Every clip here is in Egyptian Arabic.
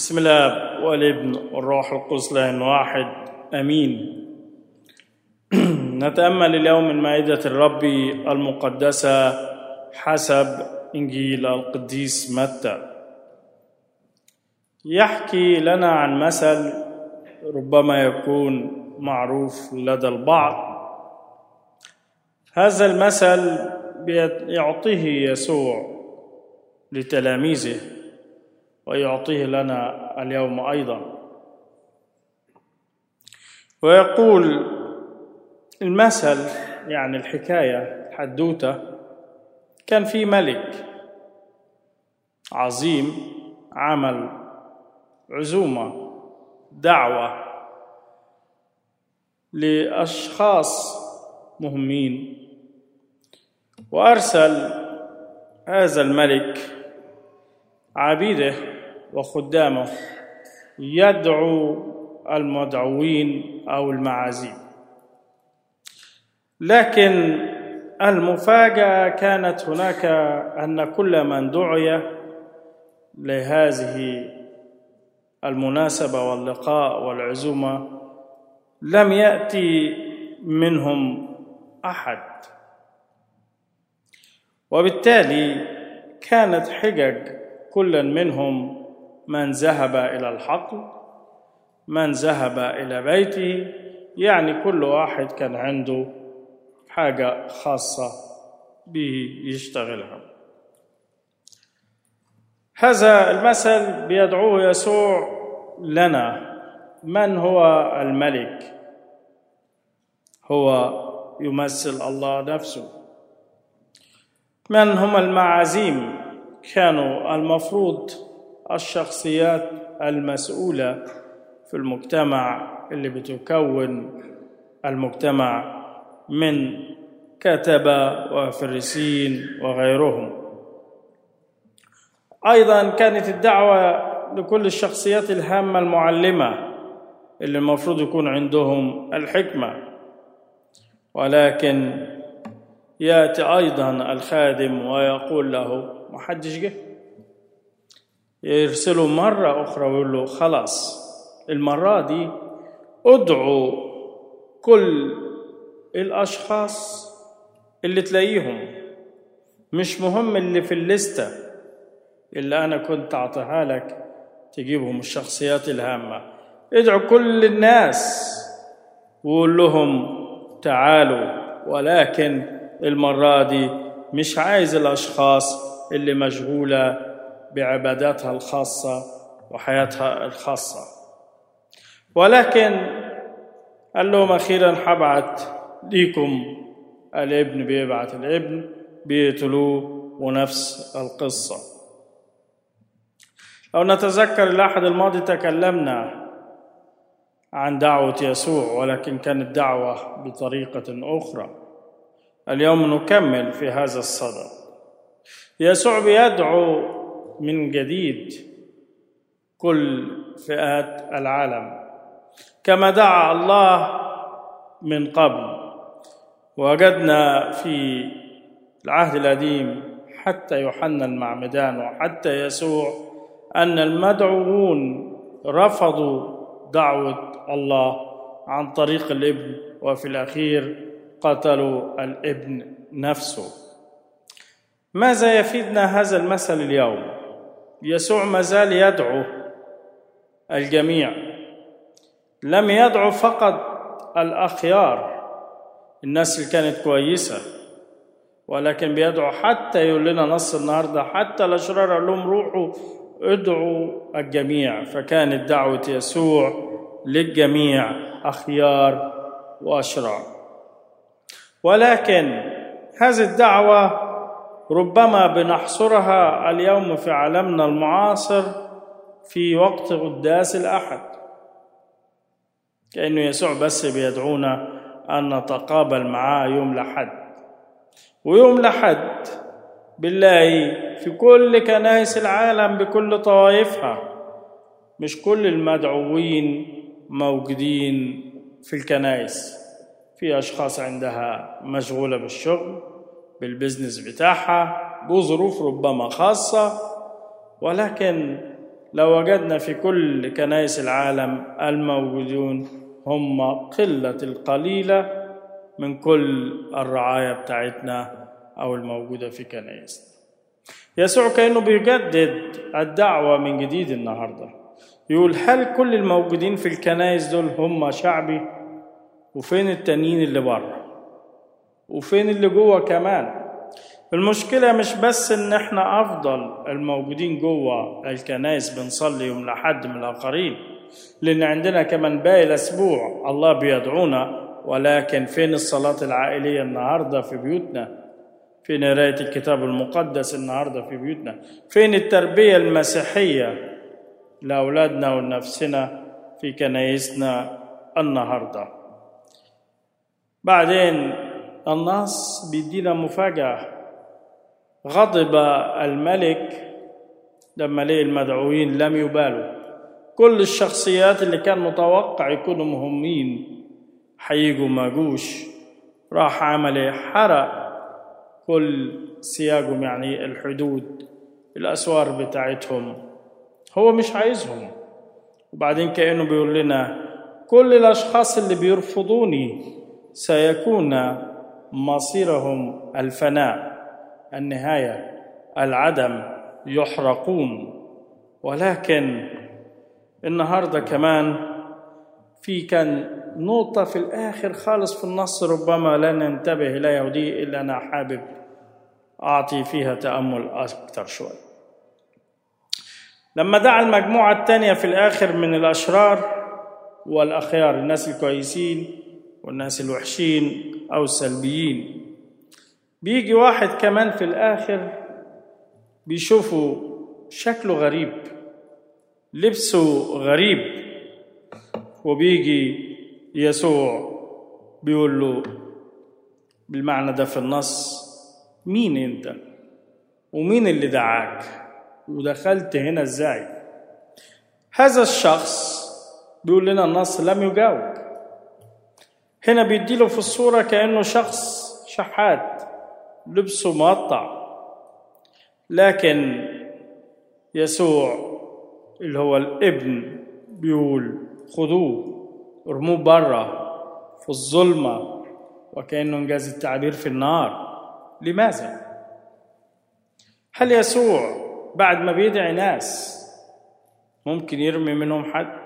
بسم الله والابن والروح القدس لان واحد امين نتامل اليوم من مائده الرب المقدسه حسب انجيل القديس متى يحكي لنا عن مثل ربما يكون معروف لدى البعض هذا المثل يعطيه يسوع لتلاميذه ويعطيه لنا اليوم ايضا ويقول المثل يعني الحكايه الحدوته كان في ملك عظيم عمل عزومه دعوه لاشخاص مهمين وارسل هذا الملك عبيده وخدامه يدعو المدعوين او المعازيم لكن المفاجاه كانت هناك ان كل من دعي لهذه المناسبه واللقاء والعزومه لم ياتي منهم احد وبالتالي كانت حجج كل منهم من ذهب الى الحقل من ذهب الى بيته يعني كل واحد كان عنده حاجه خاصه به يشتغلها هذا المثل بيدعوه يسوع لنا من هو الملك هو يمثل الله نفسه من هم المعازيم كانوا المفروض الشخصيات المسؤوله في المجتمع اللي بتكون المجتمع من كتبه وفريسين وغيرهم ايضا كانت الدعوه لكل الشخصيات الهامه المعلمه اللي المفروض يكون عندهم الحكمه ولكن ياتي ايضا الخادم ويقول له ما حدش جه يرسله مره اخرى ويقول له خلاص المره دي ادعوا كل الاشخاص اللي تلاقيهم مش مهم اللي في الليسته اللي انا كنت اعطيها لك تجيبهم الشخصيات الهامه ادعوا كل الناس وقول لهم تعالوا ولكن المرة دي مش عايز الأشخاص اللي مشغولة بعباداتها الخاصة وحياتها الخاصة ولكن قال لهم أخيرا حبعت ليكم الابن بيبعت الابن بيقتلوه ونفس القصة لو نتذكر الأحد الماضي تكلمنا عن دعوة يسوع ولكن كانت دعوة بطريقة أخرى اليوم نكمل في هذا الصدد يسوع بيدعو من جديد كل فئات العالم كما دعا الله من قبل وجدنا في العهد القديم حتى يوحنا المعمدان وحتى يسوع ان المدعوون رفضوا دعوه الله عن طريق الابن وفي الاخير قتلوا الابن نفسه ماذا يفيدنا هذا المثل اليوم يسوع ما زال يدعو الجميع لم يدعو فقط الاخيار الناس اللي كانت كويسه ولكن بيدعو حتى يقول لنا نص النهارده حتى الاشرار قال لهم روحوا ادعوا الجميع فكانت دعوه يسوع للجميع اخيار واشرار ولكن هذه الدعوه ربما بنحصرها اليوم في عالمنا المعاصر في وقت قداس الاحد كانه يسوع بس بيدعونا ان نتقابل معاه يوم لحد ويوم لحد بالله في كل كنائس العالم بكل طوائفها مش كل المدعوين موجودين في الكنائس في أشخاص عندها مشغولة بالشغل بالبزنس بتاعها بظروف ربما خاصة ولكن لو وجدنا في كل كنائس العالم الموجودون هم قلة القليلة من كل الرعاية بتاعتنا أو الموجودة في كنائسنا يسوع كأنه بيجدد الدعوة من جديد النهاردة يقول هل كل الموجودين في الكنائس دول هم شعبي وفين التانيين اللي بره وفين اللي جوه كمان المشكلة مش بس إن إحنا أفضل الموجودين جوه الكنائس بنصلي يوم لحد من الآخرين لأن عندنا كمان باقي الأسبوع الله بيدعونا ولكن فين الصلاة العائلية النهاردة في بيوتنا فين قراية الكتاب المقدس النهاردة في بيوتنا فين التربية المسيحية لأولادنا ولنفسنا في كنايسنا النهارده بعدين النص بيدينا مفاجأة غضب الملك لما لقي المدعوين لم يبالوا كل الشخصيات اللي كان متوقع يكونوا مهمين هيجوا ما جوش راح عمل ايه حرق كل سياجهم يعني الحدود الأسوار بتاعتهم هو مش عايزهم وبعدين كأنه بيقول لنا كل الأشخاص اللي بيرفضوني سيكون مصيرهم الفناء النهايه العدم يحرقون ولكن النهارده كمان في كان نقطة في الآخر خالص في النص ربما لا ننتبه إليها ودي إلا أنا حابب أعطي فيها تأمل أكثر شوي لما دعا المجموعة الثانية في الآخر من الأشرار والأخيار الناس الكويسين والناس الوحشين أو السلبيين بيجي واحد كمان في الآخر بيشوفوا شكله غريب لبسه غريب وبيجي يسوع بيقول له بالمعنى ده في النص مين انت ومين اللي دعاك ودخلت هنا ازاي هذا الشخص بيقول لنا النص لم يجاوب هنا بيديله في الصورة كأنه شخص شحات لبسه مقطع لكن يسوع اللي هو الابن بيقول خذوه ارموه بره في الظلمة وكأنه انجاز التعبير في النار لماذا؟ هل يسوع بعد ما بيدعي ناس ممكن يرمي منهم حد؟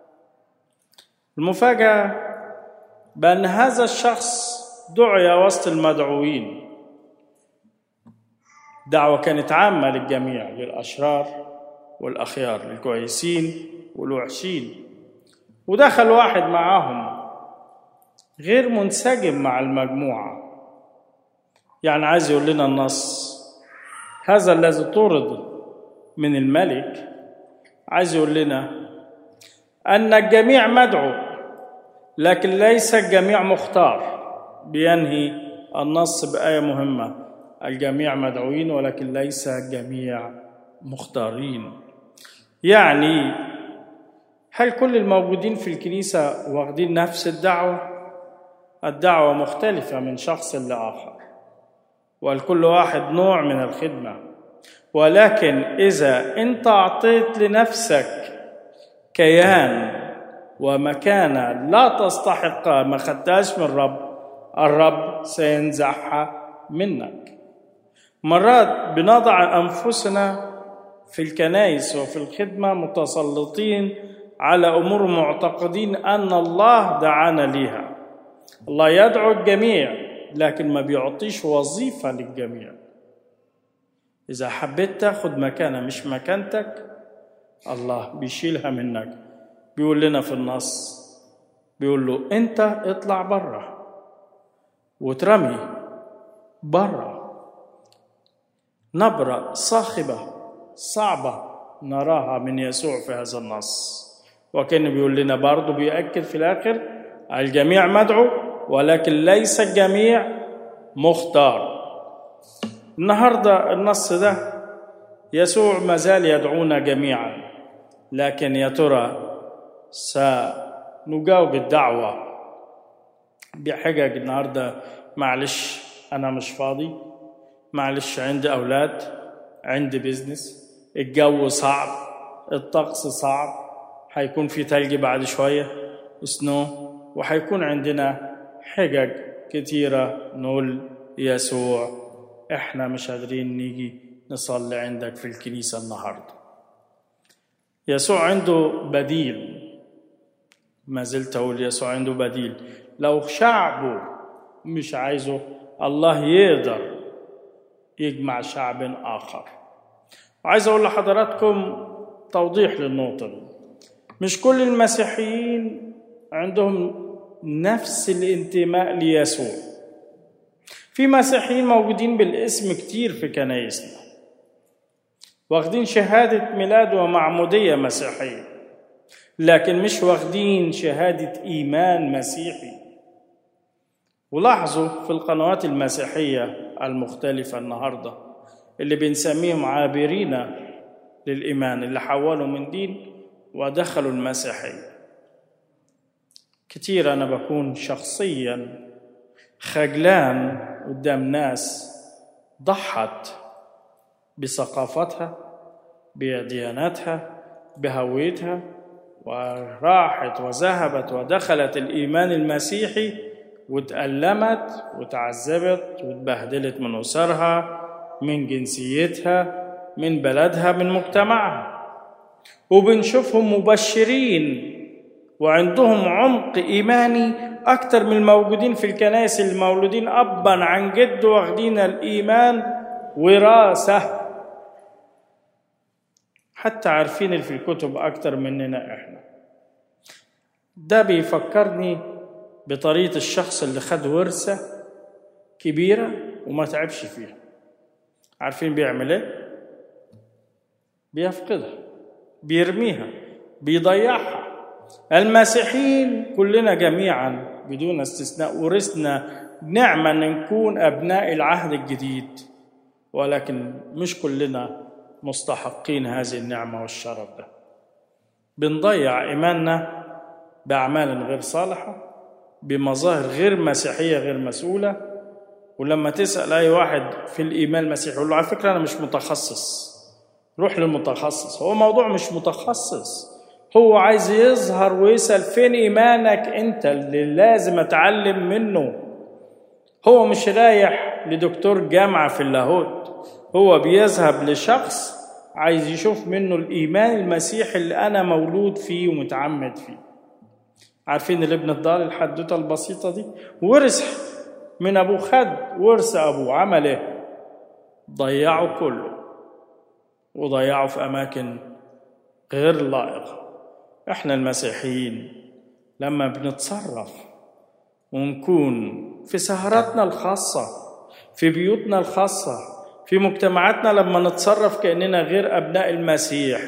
المفاجأة بأن هذا الشخص دعي وسط المدعوين دعوة كانت عامة للجميع للأشرار والأخيار للكويسين والوحشين ودخل واحد معاهم غير منسجم مع المجموعة يعني عايز يقول لنا النص هذا الذي طرد من الملك عايز يقول لنا أن الجميع مدعو لكن ليس الجميع مختار بينهي النص بآية مهمة الجميع مدعوين ولكن ليس الجميع مختارين يعني هل كل الموجودين في الكنيسة واخدين نفس الدعوة؟ الدعوة مختلفة من شخص لآخر ولكل واحد نوع من الخدمة ولكن إذا أنت أعطيت لنفسك كيان ومكانة لا تستحقها ما خدتهاش من الرب الرب سينزعها منك مرات بنضع أنفسنا في الكنائس وفي الخدمة متسلطين على أمور معتقدين أن الله دعانا ليها الله يدعو الجميع لكن ما بيعطيش وظيفة للجميع إذا حبيت تاخد مكانة مش مكانتك الله بيشيلها منك بيقول لنا في النص بيقول له أنت اطلع بره وترمي بره نبرة صاخبة صعبة نراها من يسوع في هذا النص وكان بيقول لنا برضه بيأكد في الآخر الجميع مدعو ولكن ليس الجميع مختار النهارده النص ده يسوع ما زال يدعونا جميعا لكن يا ترى سنجاوب الدعوة بحجج النهارده معلش أنا مش فاضي معلش عندي أولاد عندي بيزنس الجو صعب الطقس صعب هيكون في تلج بعد شوية سنو وهيكون عندنا حجج كتيرة نقول يسوع احنا مش قادرين نيجي نصلي عندك في الكنيسة النهاردة يسوع عنده بديل ما زلت أقول يسوع عنده بديل لو شعبه مش عايزه الله يقدر يجمع شعب آخر وعايز أقول لحضراتكم توضيح للنقطة دي مش كل المسيحيين عندهم نفس الانتماء ليسوع في مسيحيين موجودين بالاسم كتير في كنايسنا واخدين شهادة ميلاد ومعمودية مسيحية لكن مش واخدين شهادة إيمان مسيحي ولاحظوا في القنوات المسيحية المختلفة النهاردة اللي بنسميهم عابرين للإيمان اللي حولوا من دين ودخلوا المسيحية كتير أنا بكون شخصيا خجلان قدام ناس ضحت بثقافتها بدياناتها بهويتها وراحت وذهبت ودخلت الإيمان المسيحي وتألمت وتعذبت وتبهدلت من أسرها من جنسيتها من بلدها من مجتمعها وبنشوفهم مبشرين وعندهم عمق إيماني أكتر من الموجودين في الكنائس المولودين أبا عن جد واخدين الإيمان وراثة حتى عارفين اللي في الكتب أكتر مننا إحنا ده بيفكرني بطريقة الشخص اللي خد ورثة كبيرة وما تعبش فيها عارفين بيعمل ايه؟ بيفقدها بيرميها بيضيعها المسيحيين كلنا جميعا بدون استثناء ورثنا نعمة أن نكون أبناء العهد الجديد ولكن مش كلنا مستحقين هذه النعمة والشرف ده بنضيع إيماننا بأعمال غير صالحة بمظاهر غير مسيحية غير مسؤولة ولما تسأل أي واحد في الإيمان المسيحي يقول له على فكرة أنا مش متخصص روح للمتخصص هو موضوع مش متخصص هو عايز يظهر ويسأل فين إيمانك أنت اللي لازم أتعلم منه هو مش رايح لدكتور جامعة في اللاهوت هو بيذهب لشخص عايز يشوف منه الإيمان المسيحي اللي أنا مولود فيه ومتعمد فيه عارفين الابن الضال الحدوتة البسيطة دي ورث من أبوه خد ورث أبوه عمل إيه ضيعه كله وضيعه في أماكن غير لائقة إحنا المسيحيين لما بنتصرف ونكون في سهراتنا الخاصة في بيوتنا الخاصة في مجتمعاتنا لما نتصرف كأننا غير أبناء المسيح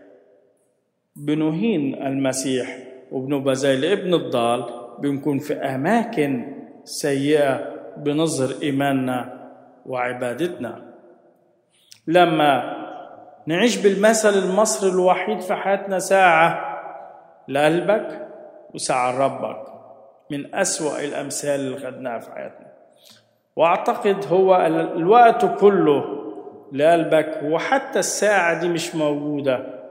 بنهين المسيح وبنبقى زي الابن الضال بنكون في أماكن سيئة بنظهر إيماننا وعبادتنا لما نعيش بالمثل المصري الوحيد في حياتنا ساعة لقلبك وساعة لربك من أسوأ الأمثال اللي خدناها في حياتنا وأعتقد هو الوقت كله لقلبك وحتى الساعة دي مش موجودة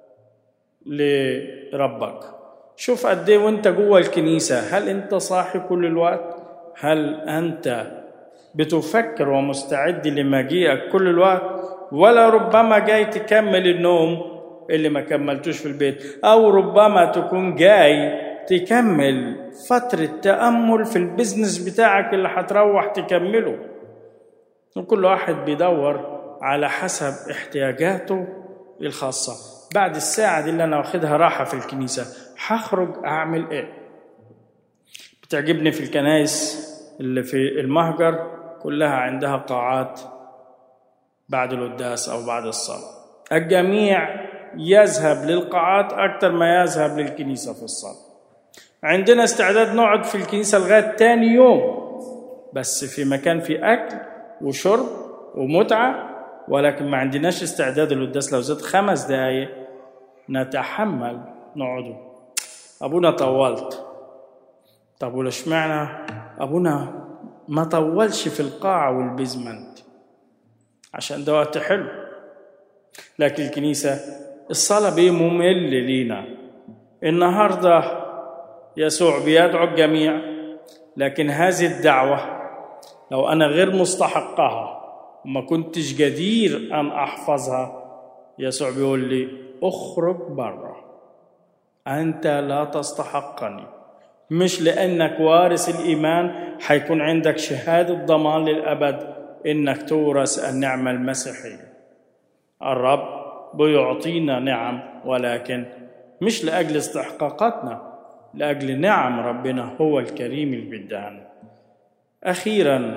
لربك شوف قد ايه وانت جوه الكنيسة هل انت صاحي كل الوقت هل انت بتفكر ومستعد لمجيئك كل الوقت ولا ربما جاي تكمل النوم اللي ما كملتوش في البيت او ربما تكون جاي تكمل فترة تأمل في البزنس بتاعك اللي هتروح تكمله وكل واحد بيدور على حسب احتياجاته الخاصة بعد الساعة دي اللي أنا واخدها راحة في الكنيسة هخرج أعمل إيه بتعجبني في الكنائس اللي في المهجر كلها عندها قاعات بعد القداس أو بعد الصلاة الجميع يذهب للقاعات أكثر ما يذهب للكنيسة في الصلاة عندنا استعداد نقعد في الكنيسة لغاية تاني يوم بس في مكان فيه أكل وشرب ومتعة ولكن ما عندناش استعداد للقداس لو زاد خمس دقايق نتحمل نقعدوا أبونا طولت طب ولا معنى أبونا ما طولش في القاعة والبيزمنت عشان ده وقت حلو لكن الكنيسة الصلاة بيه ممل لينا النهاردة يسوع بيدعو الجميع لكن هذه الدعوة لو أنا غير مستحقها وما كنتش جدير أن أحفظها يسوع بيقول لي اخرج بره أنت لا تستحقني مش لأنك وارث الإيمان حيكون عندك شهادة ضمان للأبد إنك تورث النعمة المسيحية الرب بيعطينا نعم ولكن مش لأجل استحقاقاتنا لأجل نعم ربنا هو الكريم البدان أخيرا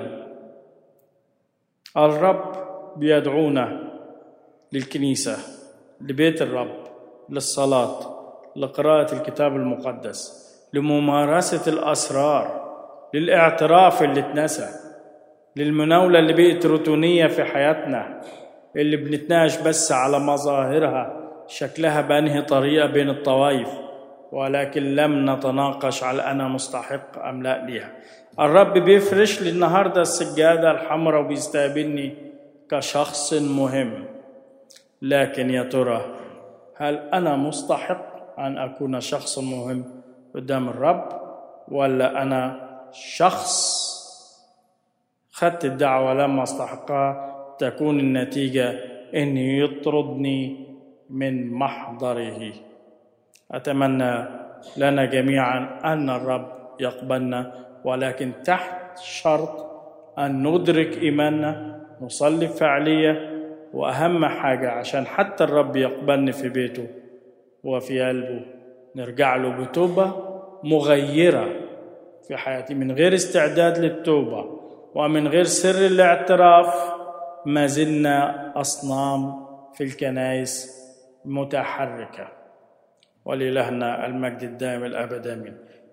الرب بيدعونا للكنيسة لبيت الرب للصلاة لقراءة الكتاب المقدس لممارسة الأسرار للاعتراف اللي اتنسى للمناولة اللي بقت روتينية في حياتنا اللي بنتناقش بس على مظاهرها شكلها بأنهي طريقة بين الطوائف ولكن لم نتناقش على أنا مستحق أم لا ليها الرب بيفرش لي النهاردة السجادة الحمراء وبيستقبلني كشخص مهم لكن يا ترى هل أنا مستحق أن أكون شخص مهم قدام الرب ولا أنا شخص خدت الدعوة لما استحقها تكون النتيجة أن يطردني من محضره أتمنى لنا جميعا أن الرب يقبلنا ولكن تحت شرط أن ندرك إيماننا نصلي بفعالية وأهم حاجة عشان حتى الرب يقبلني في بيته وفي قلبه نرجع له بتوبة مغيرة في حياتي من غير استعداد للتوبة ومن غير سر الاعتراف ما زلنا أصنام في الكنائس متحركة ولإلهنا المجد الدائم الأبد آمين